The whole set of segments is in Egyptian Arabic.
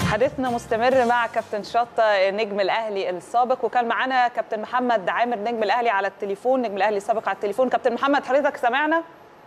حديثنا مستمر مع كابتن شطة نجم الأهلي السابق وكان معانا كابتن محمد عامر نجم الأهلي على التليفون نجم الأهلي السابق على التليفون كابتن محمد حضرتك سمعنا؟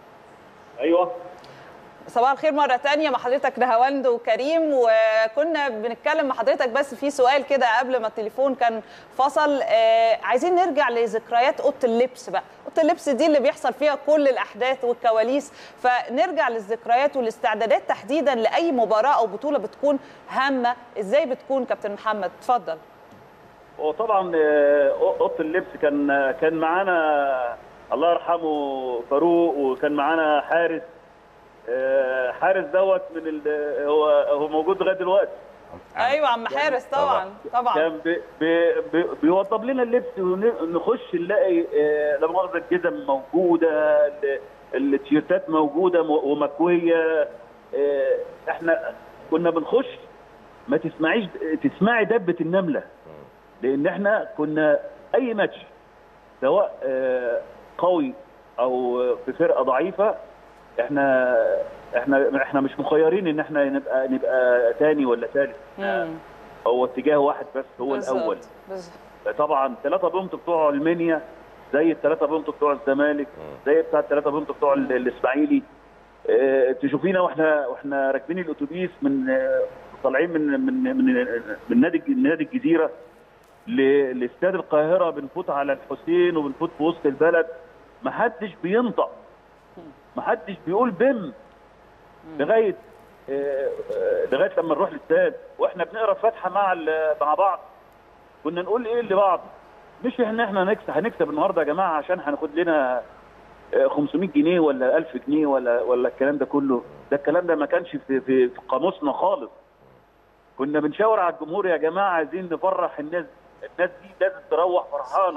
ايوه صباح الخير مرة تانية مع حضرتك نهاوند وكريم وكنا بنتكلم مع حضرتك بس في سؤال كده قبل ما التليفون كان فصل آه عايزين نرجع لذكريات أوضة اللبس بقى أوضة اللبس دي اللي بيحصل فيها كل الأحداث والكواليس فنرجع للذكريات والاستعدادات تحديدا لأي مباراة أو بطولة بتكون هامة إزاي بتكون كابتن محمد اتفضل هو طبعا آه، اوضه اللبس كان كان معانا الله يرحمه فاروق وكان معانا حارس آه، حارس دوت من ال- هو هو موجود لغايه دلوقتي أيوة عم حارس طبعا طبعا كان بي بي بي بيوضب لنا اللبس ونخش نلاقي آه، لا مؤاخذه الجزم موجوده ال- التيشيرتات موجوده م- ومكويه آه، احنا كنا بنخش ما تسمعيش تسمعي دبه النمله لان احنا كنا اي ماتش سواء آه، قوي او في فرقه ضعيفه احنا احنا احنا مش مخيرين ان احنا نبقى نبقى تاني ولا ثالث مم. هو اتجاه واحد بس هو بالظبط. الاول بالظبط. طبعا ثلاثة بونت بتوع المنيا زي الثلاثة بونت بتوع الزمالك زي بتاع الثلاثة بونت بتوع ال- الاسماعيلي اه تشوفينا واحنا واحنا راكبين الاتوبيس من آه، طالعين من من من من نادي من نادي الجزيره ل- لاستاد القاهره بنفوت على الحسين وبنفوت في وسط البلد ما حدش بينطق ما حدش بيقول بم لغايه آه، آه، لغايه لما نروح الاستاد واحنا بنقرا فاتحه مع ال- مع بعض كنا نقول ايه لبعض مش ان احنا هنكسب هنكسب النهارده يا جماعه عشان هناخد لنا آه، 500 جنيه ولا 1000 جنيه ولا ولا الكلام ده كله ده الكلام ده ما كانش في في, في قاموسنا خالص كنا بنشاور على الجمهور يا جماعه عايزين نفرح الناس الناس دي لازم تروح فرحانه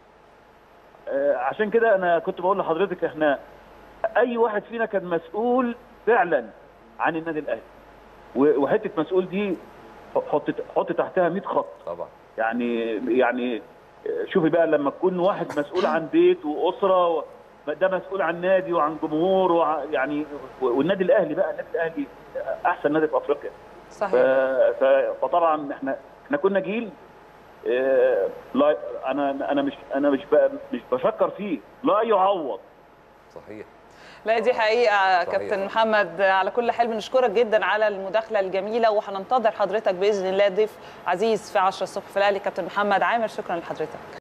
آه، عشان كده انا كنت بقول لحضرتك احنا اي واحد فينا كان مسؤول فعلا عن النادي الاهلي و- وحته مسؤول دي حط حط تحتها 100 خط طبعا يعني يعني شوفي بقى لما تكون واحد مسؤول عن بيت واسره و- ده مسؤول عن نادي وعن جمهور وع- يعني والنادي الاهلي بقى النادي الاهلي احسن نادي في افريقيا ف- صحيح ف- فطبعا احنا احنا كنا جيل آه، لا انا انا مش انا مش ب- مش بشكر فيه لا يعوض صحيح لا دي حقيقة صحيح. كابتن محمد على كل حال بنشكرك جدا على المداخلة الجميلة وهننتظر حضرتك بإذن الله ضيف عزيز في 10 الصبح في الأهلي كابتن محمد عامر شكرا لحضرتك